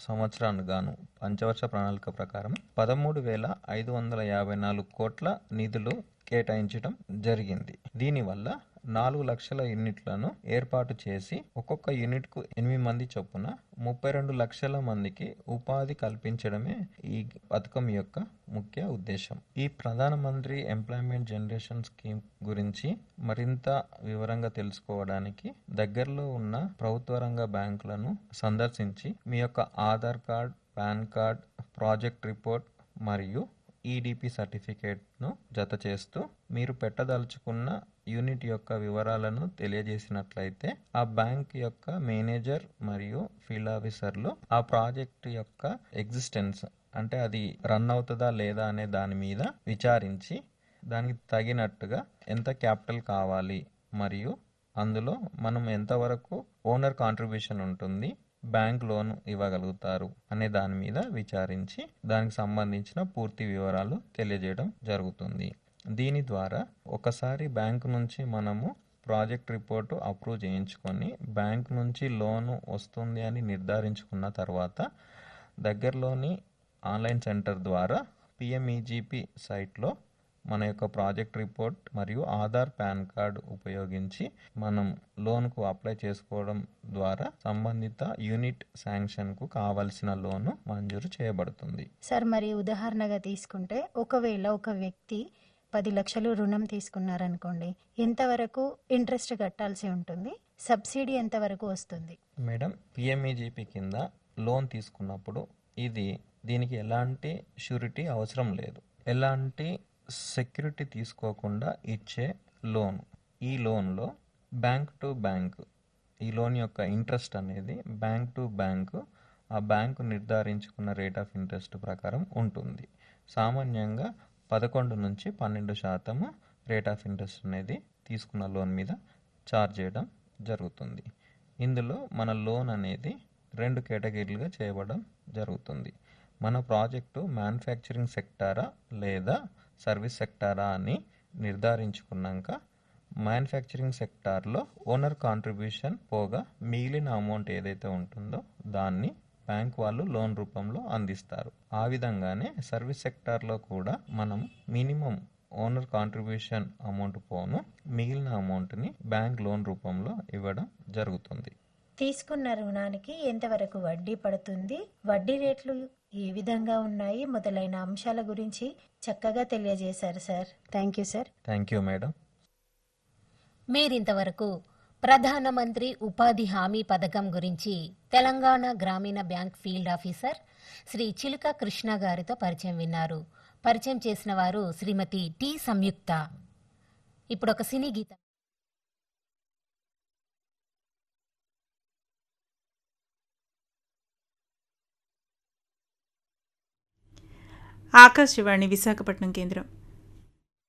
సంవత్సరానికి గాను పంచవర్ష ప్రణాళిక ప్రకారం పదమూడు వేల ఐదు వందల యాభై నాలుగు కోట్ల నిధులు కేటాయించడం జరిగింది దీనివల్ల నాలుగు లక్షల యూనిట్లను ఏర్పాటు చేసి ఒక్కొక్క యూనిట్కు ఎనిమిది మంది చొప్పున ముప్పై రెండు లక్షల మందికి ఉపాధి కల్పించడమే ఈ పథకం యొక్క ముఖ్య ఉద్దేశం ఈ ప్రధానమంత్రి ఎంప్లాయ్మెంట్ జనరేషన్ స్కీమ్ గురించి మరింత వివరంగా తెలుసుకోవడానికి దగ్గరలో ఉన్న ప్రభుత్వ రంగ బ్యాంకులను సందర్శించి మీ యొక్క Aadhaar card PAN card project report మరియు ఈడిపి సర్టిఫికేట్ను జత చేస్తూ మీరు పెట్టదలుచుకున్న యూనిట్ యొక్క వివరాలను తెలియజేసినట్లయితే ఆ బ్యాంక్ యొక్క మేనేజర్ మరియు ఫీల్డ్ ఆఫీసర్లు ఆ ప్రాజెక్ట్ యొక్క ఎగ్జిస్టెన్స్ అంటే అది రన్ అవుతుందా లేదా అనే దాని మీద విచారించి దానికి తగినట్టుగా ఎంత క్యాపిటల్ కావాలి మరియు అందులో మనం ఎంతవరకు ఓనర్ కాంట్రిబ్యూషన్ ఉంటుంది బ్యాంక్ లోన్ ఇవ్వగలుగుతారు అనే దాని మీద విచారించి దానికి సంబంధించిన పూర్తి వివరాలు తెలియజేయడం జరుగుతుంది దీని ద్వారా ఒకసారి బ్యాంక్ నుంచి మనము ప్రాజెక్ట్ రిపోర్టు అప్రూవ్ చేయించుకొని బ్యాంక్ నుంచి లోను వస్తుంది అని నిర్ధారించుకున్న తర్వాత దగ్గరలోని ఆన్లైన్ సెంటర్ ద్వారా పిఎంఈజీపీ సైట్లో మన యొక్క ప్రాజెక్ట్ రిపోర్ట్ మరియు ఆధార్ పాన్ కార్డ్ ఉపయోగించి మనం లోన్కు అప్లై చేసుకోవడం ద్వారా సంబంధిత యూనిట్ శాంక్షన్కు కావలసిన లోను మంజూరు చేయబడుతుంది సార్ మరి ఉదాహరణగా తీసుకుంటే ఒకవేళ ఒక వ్యక్తి పది లక్షలు రుణం తీసుకున్నారనుకోండి ఎంతవరకు ఇంట్రెస్ట్ కట్టాల్సి ఉంటుంది సబ్సిడీ ఎంతవరకు వస్తుంది మేడం పిఎంఈజీపీ కింద లోన్ తీసుకున్నప్పుడు ఇది దీనికి ఎలాంటి షూరిటీ అవసరం లేదు ఎలాంటి సెక్యూరిటీ తీసుకోకుండా ఇచ్చే లోన్ ఈ లోన్లో బ్యాంక్ టు బ్యాంక్ ఈ లోన్ యొక్క ఇంట్రెస్ట్ అనేది బ్యాంక్ టు బ్యాంక్ ఆ బ్యాంకు నిర్ధారించుకున్న రేట్ ఆఫ్ ఇంట్రెస్ట్ ప్రకారం ఉంటుంది సామాన్యంగా పదకొండు నుంచి పన్నెండు శాతము రేట్ ఆఫ్ ఇంట్రెస్ట్ అనేది తీసుకున్న లోన్ మీద ఛార్జ్ చేయడం జరుగుతుంది ఇందులో మన లోన్ అనేది రెండు కేటగిరీలుగా చేయబడడం జరుగుతుంది మన ప్రాజెక్టు మ్యానుఫ్యాక్చరింగ్ సెక్టారా లేదా సర్వీస్ సెక్టారా అని నిర్ధారించుకున్నాక మ్యానుఫ్యాక్చరింగ్ సెక్టార్లో ఓనర్ కాంట్రిబ్యూషన్ పోగా మిగిలిన అమౌంట్ ఏదైతే ఉంటుందో దాన్ని బ్యాంక్ వాళ్ళు లోన్ రూపంలో అందిస్తారు ఆ విధంగానే సర్వీస్ సెక్టార్లో కూడా మనం మినిమం ఓనర్ కాంట్రిబ్యూషన్ అమౌంట్ పోను మిగిలిన అమౌంట్ని బ్యాంక్ లోన్ రూపంలో ఇవ్వడం జరుగుతుంది తీసుకున్న రుణానికి ఎంతవరకు వడ్డీ పడుతుంది వడ్డీ రేట్లు ఏ విధంగా ఉన్నాయి మొదలైన అంశాల గురించి చక్కగా తెలియజేశారు sir thank you sir thank you madam మీరింతవరకు ప్రధానమంత్రి ఉపాధి హామీ పథకం గురించి తెలంగాణ గ్రామీణ బ్యాంక్ ఫీల్డ్ ఆఫీసర్ శ్రీ చిలుక కృష్ణ గారితో పరిచయం విన్నారు పరిచయం చేసిన వారు శ్రీమతి టి సంయుక్త ఇప్పుడు ఒక సినీ గీతం ఆకాశవాణి విశాఖపట్నం కేంద్రం